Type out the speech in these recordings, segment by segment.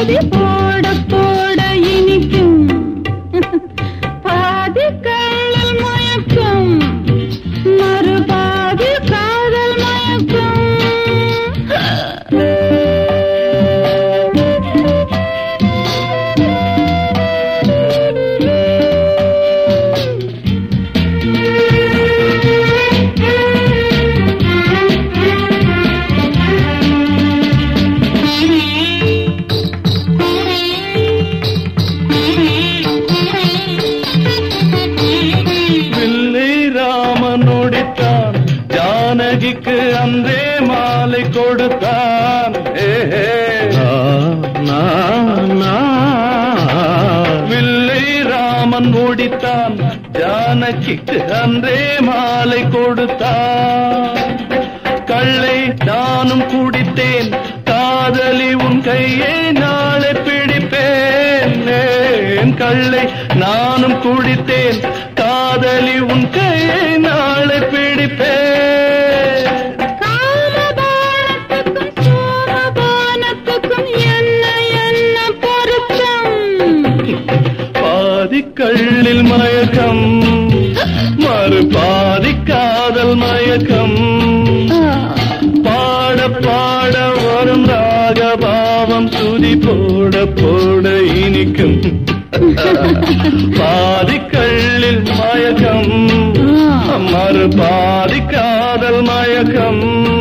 சுதி போட போட இனிக்கும் பாதி கள்ளல் மயக்கம் மறுபாதி காதல் மயக்கம் வில்லை ராமன் நொடித்தான் ஜானகிக்கு அன்றே மாலை கொடுத்தான் ஏ, ஏ. வில்லை ராமன் ஓடித்தான் ஜானகிக்கு அன்றே மாலை கொடுத்தான் கள்ளை நானும் குடித்தேன் காதலி உன் கையை நாளை பிடிப்பேன் ஏன் கள்ளை நானும் குடித்தேன் காதலி உன் கையை நாளை பிடிப்பேன் காமபானத்துக்கும் சோமபானத்துக்கும் என்ன என்ன பொருத்தம் பாதி கள்ளில் மயக்கம் மறு பாதி காதல் மயக்கம் பாட பாட வரும் ராகபாவம் சுதி போட போட இனிக்கும் பாதி கள்ளில் மயக்கம் மறு பாதி காதல் மயக்கம்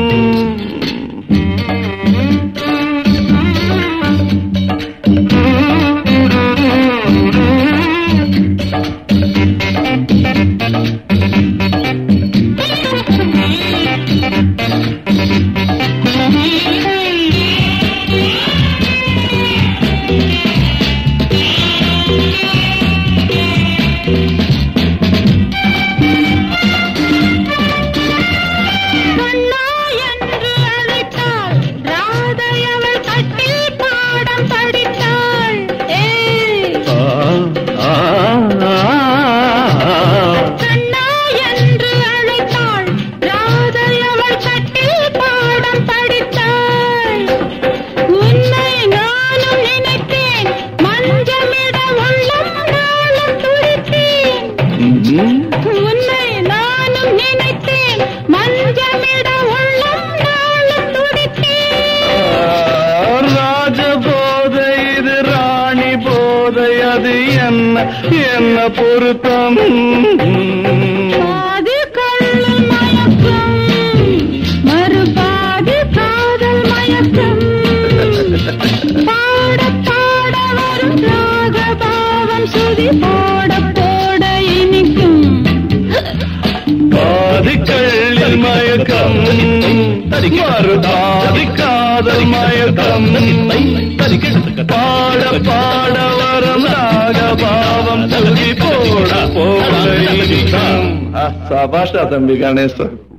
கண்ணா என்று அழைத்தாள் ராதை அவள் கட்டில் பாடம் படித்தாள் ஏய் ஆ, ஆ, ஆ. கண்ணா என்று அழைத்தாள் ராதை அவள் கட்டில் பாடம் படித்தாள் உன்னை நானும் நினைத்தேன் மஞ்சமிட உள்ளம் நாளும் துடித்தேன் ம்ம். உன்னை நானும் நினைத்தேன் மஞ்சமிட உள்ளம் நாளும் துடித்தேன் ராஜ போதை இது ராணி போதை அது என்ன என்ன பொருத்தம் பாதி கள்ளல் மயக்கம் மறுபாதி காதல் மயக்கம் பாட பாட வரும் ராகபாவம் சுதி போட போட இனிக்கும் பாதி கள்ளில் மயக்கம் மறு பாதி காதல் மயக்கம் பாட பாட வரும் ராகபாவம் சுதி போட போட இனிக்கும். ஆ, சபாஷா தம்பி கணேசன்